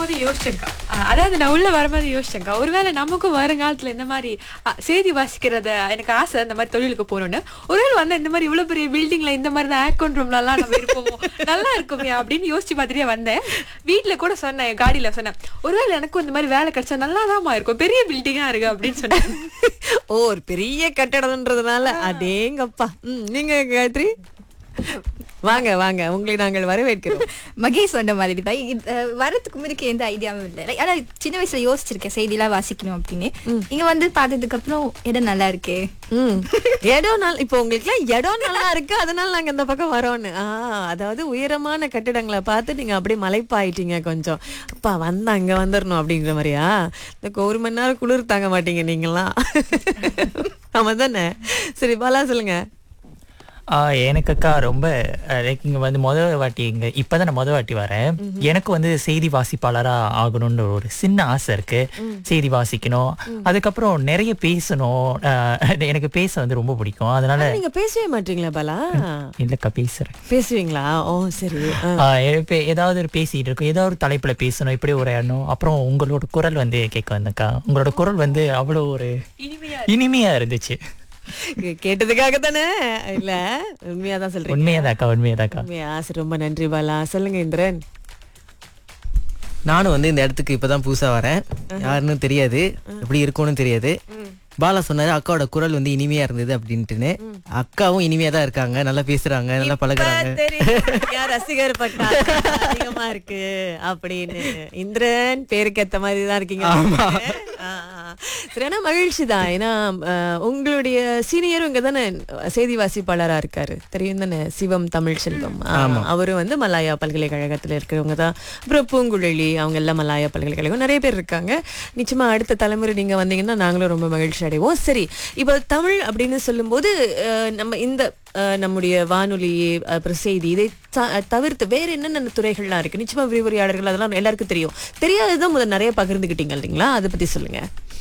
வரும்போது யோசிச்சேங்க்கா அஹ் அதாவது நான் உள்ள வரும்போது யோசிச்சேங்க்கா ஒருவேளை நமக்கும் வருங்காலத்துல இந்த மாதிரி அஹ், செய்தி வாசிக்கிறத எனக்கு ஆசை இந்த மாதிரி தொழிலுக்கு போகணும்னு ஒருவேளை வந்து இந்த மாதிரி இவ்வளவு பெரிய பில்டிங்ல இந்த மாதிரி தான் ஆக்கௌண்ட் ரூம்ல எல்லாம் நம்ம இருப்போமோ நல்லா இருக்குமே அப்படின்னு யோசிச்சு பார்த்துட்டே வந்தேன் வீட்டுல கூட சொன்னேன் என் காடியில சொன்னேன் ஒருவேளை எனக்கும் இந்த மாதிரி வேலை கிடைச்சா நல்லாதாம்மா இருக்கும் பெரிய பில்டிங்கா இருக்கு அப்படின்னு சொன்னேன் ஓ ஒரு பெரிய கட்டடம்ன்றதுனால அடேங்கப்பா ம், நீங்க காயத்ரி வாங்க வாங்க உங்களை நாங்கள் வரவேற்கிறோம் மகேஷ் சொன்ன மாதிரி தான் இது, அஹ், வரதுக்கு முன்னாடி எந்த ஐடியாவும் இல்லை Like, ஆனா சின்ன வயசுல யோசிச்சிருக்கேன் செய்திலாம் வாசிக்கணும் அப்படின்னு இங்க வந்து பார்த்ததுக்கு அப்புறம் இடம் நல்லா இருக்கே ம். இடம் நல்ல இப்போ உங்களுக்கு இடம் நல்லா இருக்கு அதனால நாங்க இந்த பக்கம் வரோம்னு ஆ அதாவது உயரமான கட்டிடங்களை பார்த்து நீங்க அப்படியே மலைப்பாயிட்டீங்க கொஞ்சம் அப்பா வந்தா அங்க வந்துடணும் அப்படிங்கிற மாதிரியா இந்த ஒரு மணி நேரம் குளிர் தாங்க மாட்டீங்க நீங்களாம் ஆமா தானே சரி பாலா சொல்லுங்க ஆ, எனக்கு அக்கா ரொம்ப லைக் இங்க வந்து முத வாட்டி இங்க இப்பதான் நான் முத வாட்டி வரேன் எனக்கு வந்து செய்தி வாசிப்பாளரா ஆகணும்னு ஒரு சின்ன ஆசை இருக்கு செய்தி வாசிக்கணும் அதுக்கப்புறம் நிறைய பேசணும் ஆ, எனக்கு பேச வந்து ரொம்ப பிடிக்கும் அதனால நீங்க பேசவே மாட்டீங்களா பாலா இல்லக்கா பேசுறேன் பேசுவீங்களா ஓ சரி ஆ. ஆ, இப்ப ஏதாவது ஒரு பேசிட்டு இருக்கோம் ஏதாவது ஒரு தலைப்புல பேசணும் இப்படி ஒரு எண்ணம் அப்புறம் உங்களோட குரல் வந்து கேட்க வந்தக்கா உங்களோட குரல் வந்து அவ்வளோ ஒரு இனிமையா இருந்துச்சு கே- கேட்டதுக்காக தானே இல்ல உண்மையாதான் சொல்றீங்க உண்மையாதாக்கா உண்மையாதாக்கா உண்மையா சரி ரொம்ப நன்றி பாலா சொல்லுங்க இந்திரன் நானும் வந்து இந்த இடத்துக்கு இப்பதான் புதுசா வரேன் யாருன்னு தெரியாது எப்படி இருக்கும்னு தெரியாது பாலா சொன்னாரு அக்காவோட குரல் வந்து இனிமையா இருந்தது அப்படின்ட்டுன்னு அக்காவும் இனிமையா தான் இருக்காங்க நல்லா பேசுறாங்க நல்லா பழகுறாங்க யார் ரசிகர் பட்டா அதிகமா இருக்கு அப்படின்னு இந்திரன் பேருக்கு ஏத்த மாதிரி தான் இருக்கீங்க ஆ, ஆ. சரி ஆனா மகிழ்ச்சி தான் ஏன்னா அஹ், உங்களுடைய சீனியரும் இங்க தானே செய்தி வாசிப்பாளரா இருக்காரு தெரியும் தானே சிவம் தமிழ் செல்வம் ஆ, அவரும் வந்து மலாயா பல்கலைக்கழகத்துல இருக்கிறவங்க தான் அப்புறம் பூங்குழலி அவங்க எல்லாம் மலாயா பல்கலைக்கழகம் நிறைய பேர் இருக்காங்க நிச்சயமா அடுத்த தலைமுறை நீங்க வந்தீங்கன்னா நாங்களும் ரொம்ப மகிழ்ச்சி அடைவோம் சரி இப்போ தமிழ் அப்படின்னு சொல்லும்போது அஹ், நம்ம இந்த அஹ், நம்முடைய வானொலி அப்புறம் செய்தி இதை த- தவிர்த்து வேற என்னென்ன துறைகள்லாம் இருக்கு நிச்சயமா விரிவுரையாளர்கள் அதெல்லாம் எல்லாருக்கும் தெரியும் தெரியாததான் முதல்ல நிறைய பகிர்ந்துக்கிட்டீங்க இல்லைங்களா அதை பத்தி சொல்லுங்க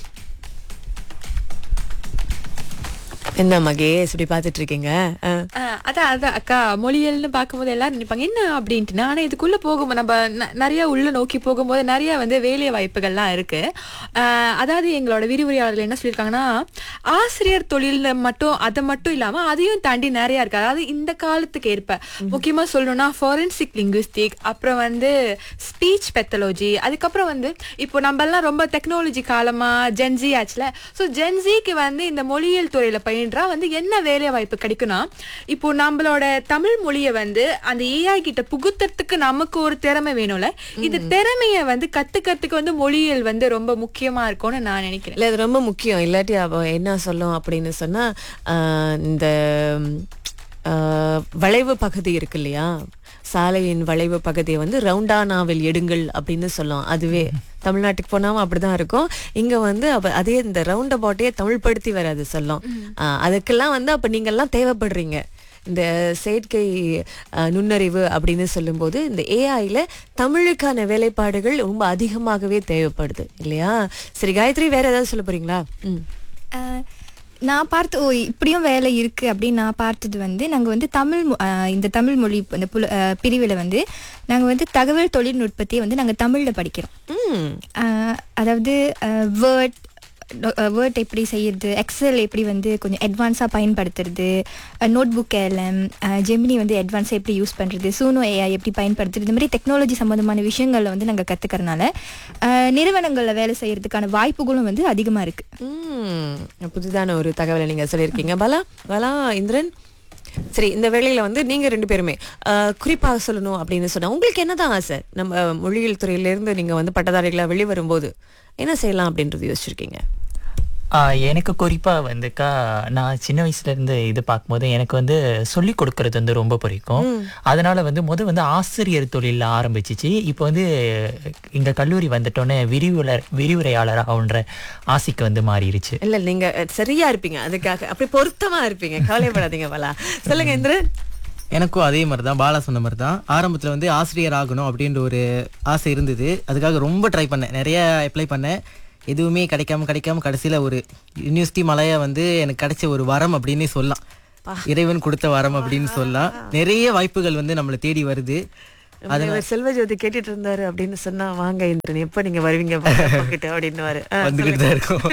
என்ன மகேஷ் இப்படி பார்த்துட்டு இருக்கீங்க அஹ். ஆஹ் அதான் அதான் அக்கா மொழியல்னு பார்க்கும்போது எல்லாரும் நினைப்பாங்க என்ன அப்படின்ட்டு ஆனா இதுக்குள்ள போகும்போது நம்ம ந- நிறைய உள்ள நோக்கி போகும்போது நிறைய வந்து வேலை வாய்ப்புகள்லாம் இருக்கு ஆஹ் அதாவது எங்களோட விரிவுரையாளர்கள் என்ன சொல்லியிருக்காங்கன்னா ஆசிரியர் தொழில்ல மட்டும் அதை மட்டும் இல்லாம அதையும் தாண்டி நிறைய இருக்கு அதாவது இந்த காலத்துக்கு ஏற்ப முக்கியமா சொல்லணும்னா ஃபாரன்சிக் லிங்குஸ்டிக் அப்புறம் வந்து ஸ்பீச் பெத்தலோஜி அதுக்கப்புறம் வந்து இப்போ நம்ம எல்லாம் ரொம்ப டெக்னாலஜி காலமா ஜென்ஜி ஆச்சுல ஸோ ஜென்ஜிக்கு வந்து இந்த மொழியியல் துறையில பயின்றா வந்து என்ன வேலை வாய்ப்பு கிடைக்கும்னா இப்போ நம்மளோட தமிழ் மொழியை வந்து அந்த ஏஐ கிட்ட புகுத்துறதுக்கு நமக்கு ஒரு திறமை வேணும்ல இந்த திறமைய வந்து கத்துக்கிறதுக்கு வந்து மொழியியல் வந்து ரொம்ப முக்கியமா இருக்கும்னு நான் நினைக்கிறேன் இல்ல அது ரொம்ப முக்கியம் இல்லாட்டி அவ என்ன சொல்லும் அப்படின்னு சொன்னா ஆஹ், இந்த ஆஹ், வளைவு பகுதி இருக்கு இல்லையா சாலையின் வளைவு பகுதியை வந்து ரவுண்டானாவில் எடுங்கள் அப்படின்னு சொல்லும் அதுவே தமிழ்நாட்டுக்கு போனாவும் அப்படிதான் இருக்கும் இங்க வந்து அப்ப அதே இந்த ரவுண்ட் அபவுட்டையே தமிழ் படுத்தி வராது சொல்லும் ஆஹ், அதுக்கெல்லாம் வந்து அப்ப நீங்க எல்லாம் தேவைப்படுறீங்க இந்த செயற்கை அஹ், நுண்ணறிவு அப்படின்னு சொல்லும்போது இந்த ஏஐல தமிழுக்கான வேலைப்பாடுகள் ரொம்ப அதிகமாகவே தேவைப்படுது இல்லையா சரி காயத்ரி வேற ஏதாவது சொல்ல போறீங்களா ம் அஹ், நான் பார்த்து ஓ இப்படியும் வேலை இருக்கு அப்படின்னு நான் பார்த்தது வந்து நாங்கள் வந்து தமிழ் மொ- அஹ், இந்த தமிழ் மொழி இந்த புல பிரிவில் வந்து நாங்கள் வந்து தகவல் தொழில்நுட்பத்தையே வந்து நாங்கள் தமிழில் படிக்கிறோம் ம் அஹ், அதாவது வேர்ட் வேர்ட் எப்படி செய்யறது எக்ஸல் எப்படி வந்து கொஞ்சம் அட்வான்ஸாக பயன்படுத்துறது நோட் புக் எல்எம் ஜெமினி வந்து அட்வான்ஸாக எப்படி யூஸ் பண்ணுறது சூனோ ஏஐ எப்படி பயன்படுத்துறது இந்த மாதிரி டெக்னாலஜி சம்மந்தமான விஷயங்களை வந்து நாங்கள் கற்றுக்கறனால நிறுவனங்களில் வேலை செய்யறதுக்கான வாய்ப்புகளும் வந்து அதிகமாக இருக்குது ம் புதுதான ஒரு தகவலை நீங்க சொல்லியிருக்கீங்க பாலா பாலா இந்திரன் சரி இந்த வேளையில வந்து நீங்க ரெண்டு பேருமே அஹ், குறிப்பாக சொல்லணும் அப்படின்னு சொன்னா உங்களுக்கு என்னதான் ஆசை நம்ம மொழியியல் துறையில இருந்து நீங்க வந்து பட்டதாரிகளா வெளிவரும்போது என்ன செய்யலாம் அப்படின்றது யோசிச்சிருக்கீங்க ஆஹ் எனக்கு குறிப்பா வந்துக்கா நான் சின்ன வயசுல இருந்து இது பார்க்கும்போது எனக்கு வந்து சொல்லி கொடுக்கறது வந்து ரொம்ப பிடிக்கும் அதனால வந்து முத வந்து ஆசிரியர் தொழில ஆரம்பிச்சிச்சு இப்போ வந்து இங்க கல்லூரி வந்துட்டோன்னே விரிவுரை விரிவுரையாளர் ஆகுன்ற ஆசைக்கு வந்து மாறிடுச்சு இல்ல நீங்க அஹ், சரியா இருப்பீங்க அதுக்காக அப்படி பொருத்தமா இருப்பீங்க கவலைப்படாதீங்க பாலா சொல்லுங்க இந்திரன் எனக்கும் அதே மாதிரி தான் பாலா சொன்ன மாதிரி தான் ஆரம்பத்தில் வந்து ஆசிரியர் ஆகணும் அப்படின்ற ஒரு ஆசை இருந்தது அதுக்காக ரொம்ப ட்ரை பண்ணேன் நிறைய அப்ளை பண்ணேன் எதுவுமே கிடைக்காம கிடைக்காம கடைசியில் ஒரு யூனிவர்சிட்டி மலையா வந்து எனக்கு கிடைச்ச ஒரு வரம் அப்படின்னே சொல்லலாம் இறைவன் கொடுத்த வரம் அப்படின்னு சொல்லலாம் நிறைய வாய்ப்புகள் வந்து நம்மளை தேடி வருது இவர் செல்வஜோதி கேட்டுட்டு இருந்தாரு அப்படின்னு சொன்னா வாங்க இந்திரன் எப்ப நீங்க வருவீங்க பக்கத்து அப்படின்னு வந்துகிட்டு தான் இருக்கும்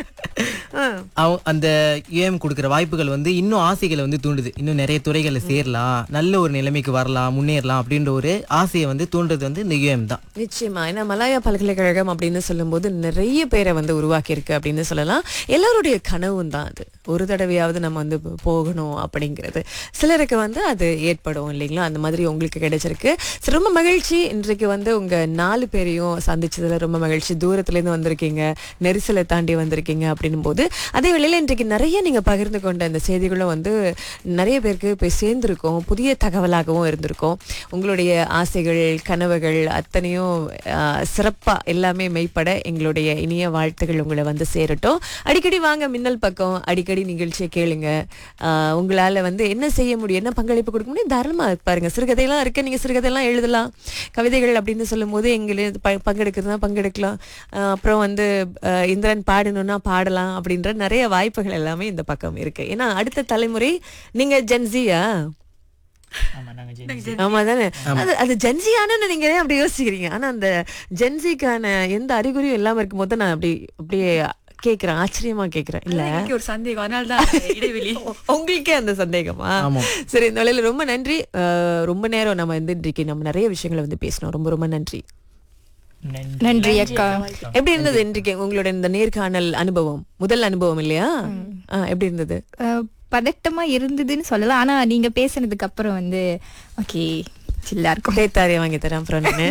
அவ- அந்த யூஎம் கொடுக்குற வாய்ப்புகள் வந்து இன்னும் ஆசைகளை வந்து தூண்டுது இன்னும் நிறைய துறைகளை சேரலாம் நல்ல ஒரு நிலைமைக்கு வரலாம் முன்னேறலாம் அப்படின்ற ஒரு ஆசையை வந்து தூண்டுறது வந்து இந்த யூஎம் தான் நிச்சயமா ஏன்னா மலாயா பல்கலைக்கழகம் அப்படின்னு சொல்லும்போது நிறைய பேரை வந்து உருவாக்கி இருக்கு அப்படின்னு சொல்லலாம் எல்லாருடைய கனவும் தான் அது ஒரு தடவையாவது நம்ம வந்து போ- போகணும் அப்படிங்கிறது சிலருக்கு வந்து அது ஏற்படும் இல்லைங்களா அந்த மாதிரி உங்களுக்கு கிடைச்சிருக்கு சரி, ரொம்ப மகிழ்ச்சி இன்றைக்கு வந்து உங்க நாலு பேரையும் சந்திச்சதுல ரொம்ப மகிழ்ச்சி தூரத்துல இருந்து வந்திருக்கீங்க நெரிசலை தாண்டி வந்திருக்கீங்க அப்படின்னும் போது அதே வேளையில இன்றைக்கு நிறைய நீங்க பகிர்ந்து கொண்ட அந்த செய்திகளும் வந்து நிறைய பேருக்கு போய் சேர்ந்திருக்கும் புதிய தகவலாகவும் இருந்திருக்கும் உங்களுடைய ஆசைகள் கனவுகள் அத்தனையும் ஆஹ், சிறப்பா எல்லாமே மெய்ப்பட எங்களுடைய இனிய வாழ்த்துகள் உங்களை வந்து சேரட்டும் அடிக்கடி வாங்க மின்னல் பக்கம் அடிக்கடி நிகழ்ச்சியை கேளுங்க ஆஹ், உங்களால வந்து என்ன செய்ய முடியும் என்ன பங்களிப்பு கொடுக்க முடியும் தாராளமா பாருங்க சிறுகதையெல்லாம் இருக்கு நீங்க சிறுகதையெல்லாம் எழுதலாம் கவிதைகள் அப்படின்னு சொல்லும் போது எங்களே ப- பங்கெடுக்கிறதுனா பங்கெடுக்கலாம் ஆஹ், அப்புறம் வந்து ஆஹ், இந்திரன் பாடணும்னா பாடலாம் அப்படின்ற நிறைய வாய்ப்புகள் எல்லாமே இந்த பக்கம் இருக்கு ஏன்னா அடுத்த தலைமுறை நீங்க ஜென்சியா ஆமா நாங்க ஜென்சி. ஆமா தானே அது அது ஜென்சியானு நீங்க ஏன் அப்படி யோசிக்கிறீங்க ஆனா அந்த ஜென்சிக்கான எந்த அறிகுறியும் இல்லாம இருக்கும்போது நான் அப்படி அப்படியே கேக்குறேன் ஆச்சரியமா கேக்குறேன் இல்ல எனக்கு ஒரு சந்தேகம் அதனால தான் இடைவெளி உங்களுக்கே அந்த சந்தேகமா ஆமா. சரி இந்த வேளையில ரொம்ப நன்றி அஹ், ரொம்ப நேரம் நம்ம வந்து இன்றைக்கு நம்ம நிறைய விஷயங்களை வந்து பேசணும் ரொம்ப ரொம்ப நன்றி நன்றி. நன்றி அக்கா எப்படி இருந்தது இன்றைக்கு உங்களோட இந்த நேர்காணல் அனுபவம் முதல் அனுபவம் இல்லையா ஆ, எப்படி இருந்தது அஹ், பதட்டமா இருந்ததுன்னு சொல்லலாம் ஆனா நீங்க பேசுனதுக்கு அப்புறம் வந்து ஓகே சில்லா இருக்கும் தேத்தாரியை வாங்கி தரேன் அப்புறம் நானு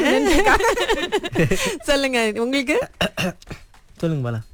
சொல்லுங்க உங்களுக்கு சொல்லுங்க பாலா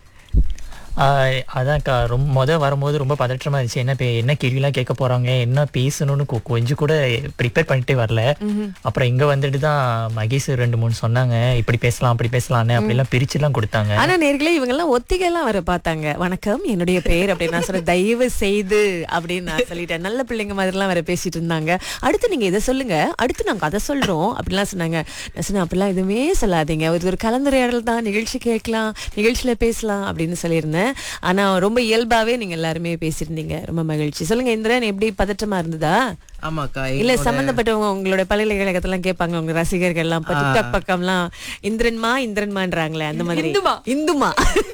ஆஹ் அதான்க்கா ரொம்ப முத வரும்போது ரொம்ப பதற்றமா இருந்துச்சு என்ன பே என்ன கேள்விலாம் கேட்க போறாங்க என்ன பேசணும்னு கொ- கொஞ்சம் கூட ப்ரிப்பேர் பண்ணிட்டே வரல அப்புறம் இங்க வந்துட்டு தான் மகேஷ் ரெண்டு மூணு சொன்னாங்க இப்படி பேசலாம் அப்படி பேசலாம்னு அப்படிலாம் பிரிச்சுலாம் கொடுத்தாங்க ஆனா நேர்களே இவங்க எல்லாம் ஒத்திகை எல்லாம் வர பார்த்தாங்க வணக்கம் என்னுடைய பெயர் அப்படின்னு நான் சொன்னேன் தயவு செய்து அப்படின்னு நான் சொல்லிட்டேன் நல்ல பிள்ளைங்க மாதிரி எல்லாம் வர பேசிட்டு இருந்தாங்க அடுத்து நீங்க இதை சொல்லுங்க அடுத்து நாங்க அதை சொல்றோம் அப்படிலாம் சொன்னாங்க நான் சொன்னேன் அப்படிலாம் எதுவுமே சொல்லாதீங்க ஒரு ஒரு கலந்துரையாடல் தான் நிகழ்ச்சி கேட்கலாம் நிகழ்ச்சியில பேசலாம் அப்படின்னு சொல்லியிருந்தேன் ஆனா ரொம்ப இயல்பாவே நீங்க எல்லாருமே பேசியிருந்தீங்க ரொம்ப மகிழ்ச்சி சொல்லுங்க இந்திரன் எப்படி பதற்றமா இருந்ததா ஆமாக்கா இல்ல என்னோட- சம்பந்தப்பட்டவங்க உங்களோட பல்கலைக்கழகத்தெல்லாம் கேட்பாங்க உங்க ரசிகர்கள் எல்லாம் இப்ப டிக்டாக் பக்கம்லாம் இந்திரன்மா இந்திரன்மான்றாங்களே அந்த மாதிரி இந்துமா. இந்துமா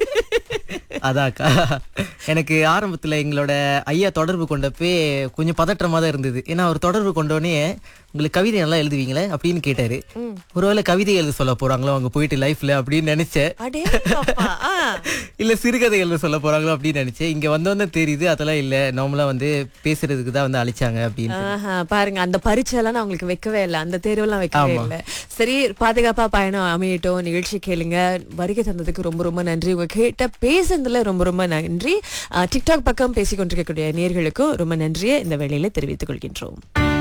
அதாக்கா எனக்கு ஆரம்பத்துல எங்களோட ஐயா தொடர்பு கொண்டப்பே கொஞ்சம் பதற்றமா தான் இருந்தது ஏன்னா அவர் தொடர்பு கொண்டோடனே உங்களுக்கு கவிதை நல்லா எழுதுவீங்களே அப்படின்னு கேட்டாரு ஒருவேளை கவிதை எழுத சொல்ல போறாங்களோ அங்க போயிட்டு லைஃப்ல அப்படின்னு நினைச்சேன் அடேங்கப்பா, ஆ. இல்ல சிறுகதை எழுத சொல்ல போறாங்களோ அப்படின்னு நினைச்சேன் இங்க வந்தோன்னு தெரியுது அதெல்லாம் இல்ல நார்மலா வந்து பேசுறதுக்கு தான் வந்து அழைச்சாங்க அப்படின்னு ஆஹா, பாருங்க அந்த பரீட்சை எல்லாம் நான் உங்களுக்கு வைக்கவே இல்லை அந்த தேர்வெல்லாம் வைக்கவே இல்லை சரி பாதுகாப்பா பயணம் அமையட்டும் நிகழ்ச்சி கேளுங்க வருகை தந்ததுக்கு ரொம்ப ரொம்ப நன்றி உங்க கேட்ட பேசுனதுல ரொம்ப ரொம்ப நன்றி ஆ, டிக்டாக் பக்கம் பேசிக் கொண்டிருக்கக்கூடிய நேர்களுக்கும் ரொம்ப நன்றியை இந்த வேளையில தெரிவித்துக் கொள்கின்றோம்